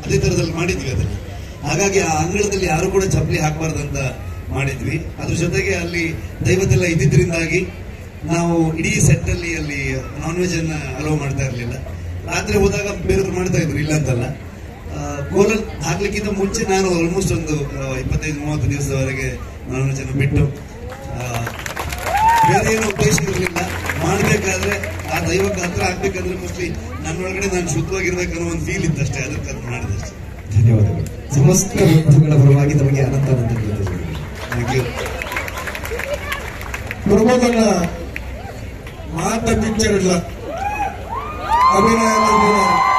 ಅದೇ ತರದಲ್ಲಿ ಮಾಡಿದ್ವಿ ಅದನ್ನ ಹಾಗಾಗಿ ಆ ಅಂಗಳದಲ್ಲಿ ಯಾರು ಕೂಡ ಚಪ್ಪಲಿ ಹಾಕಬಾರ್ದಂತ ಮಾಡಿದ್ವಿ ಅದ್ರ ಜೊತೆಗೆ ಅಲ್ಲಿ ದೈವತೆಲ್ಲ ಇದ್ದಿದ್ರಿಂದಾಗಿ ನಾವು ಇಡೀ ಸೆಟ್ ಅಲ್ಲಿ ಅಲ್ಲಿ ನಾನ್ ವೆಜ್ ಅನ್ನ ಅಲೋ ಮಾಡ್ತಾ ಇರಲಿಲ್ಲ ರಾತ್ರಿ ಹೋದಾಗ ಬೇರೆಯವ್ರು ಮಾಡ್ತಾ ಇದ್ರು ಇಲ್ಲ ಅಂತಲ್ಲ ಆ, ಕೋಲಲ್ ಹಾಕ್ಲಿಕ್ಕಿಂತ ಮುಂಚೆ ನಾನು ಆಲ್ಮೋಸ್ಟ್ ಒಂದು ಆ, ಇಪ್ಪತ್ತೈದು ಮೂವತ್ತು ದಿವಸದವರೆಗೆ ನಾನ್ ವೆಜ್ ಅನ್ನು ಬಿಟ್ಟು ಆ, ಬೇರೆ ಏನೋ ಉದ್ದೇಶ ಇರಲಿಲ್ಲ ಮಾಡ್ಬೇಕಾದ್ರೆ ಆ ದೈವಕ್ಕೆ ಹತ್ರ ಆಗ್ಬೇಕಂದ್ರೆ ಮೋಸ್ಟ್ಲಿ ನನ್ನೊಳಗಡೆ ನಾನು ಶುದ್ಧವಾಗಿರ್ಬೇಕನ್ನೋ ಒಂದು ಫೀಲ್ ಇತ್ತಷ್ಟೇ ಅದಕ್ಕೆ ಅದು ಮಾಡಿದಷ್ಟೇ ಧನ್ಯವಾದಗಳು ಸಮಸ್ತ ಬಂಧುಗಳ ಪರವಾಗಿ ನಮಗೆ ಅನಂತ ಅನಂತ ಧನ್ಯವಾದಗಳು. ಥ್ಯಾಂಕ್ ಯು ಪ್ರಮೋದನ ಮಾತ ಪಿಕ್ಚರ್ ಇಲ್ಲ ಅಭಿನಯ